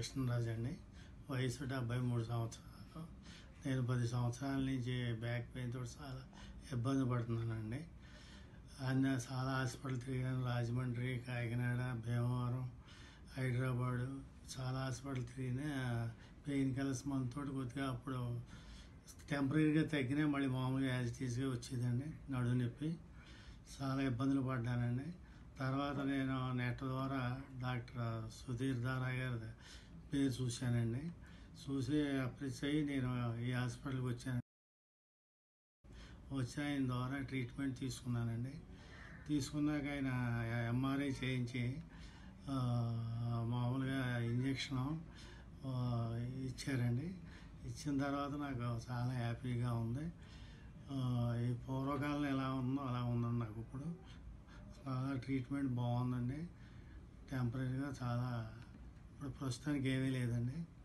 కృష్ణరాజు అండి వయసు డెబ్బై మూడు సంవత్సరాలు నేను పది సంవత్సరాల నుంచి బ్యాక్ పెయిన్ తోటి చాలా ఇబ్బంది పడుతున్నానండి అన్న చాలా హాస్పిటల్ తిరిగాను రాజమండ్రి కాకినాడ భీమవరం హైదరాబాదు చాలా హాస్పిటల్ తిరిగినా పెయిన్ కిల్లర్స్ మందుతోటి కొద్దిగా అప్పుడు టెంపరీగా తగ్గినా మళ్ళీ మామూలుగా యాజ్ టీజ్గా వచ్చేదండి నడుము నొప్పి చాలా ఇబ్బందులు పడ్డానండి తర్వాత నేను నెట్ ద్వారా డాక్టర్ సుధీర్ దారా గారి పేరు చూశానండి చూసి అప్రోచ్ అయ్యి నేను ఈ హాస్పిటల్కి వచ్చాను వచ్చి ఆయన ద్వారా ట్రీట్మెంట్ తీసుకున్నానండి తీసుకున్నాక ఆయన ఎంఆర్ఐ చేయించి ఆ, మామూలుగా ఇంజక్షన్ ఇచ్చారండి ఇచ్చిన తర్వాత నాకు చాలా హ్యాపీగా ఉంది ఆ, ఈ పూర్వకాలం ఎలా ఉందో అలా ఉందండి నాకు ఇప్పుడు చాలా ట్రీట్మెంట్ బాగుందండి టెంపరీగా చాలా ఇప్పుడు ప్రస్తుతానికి ఏమీ లేదండి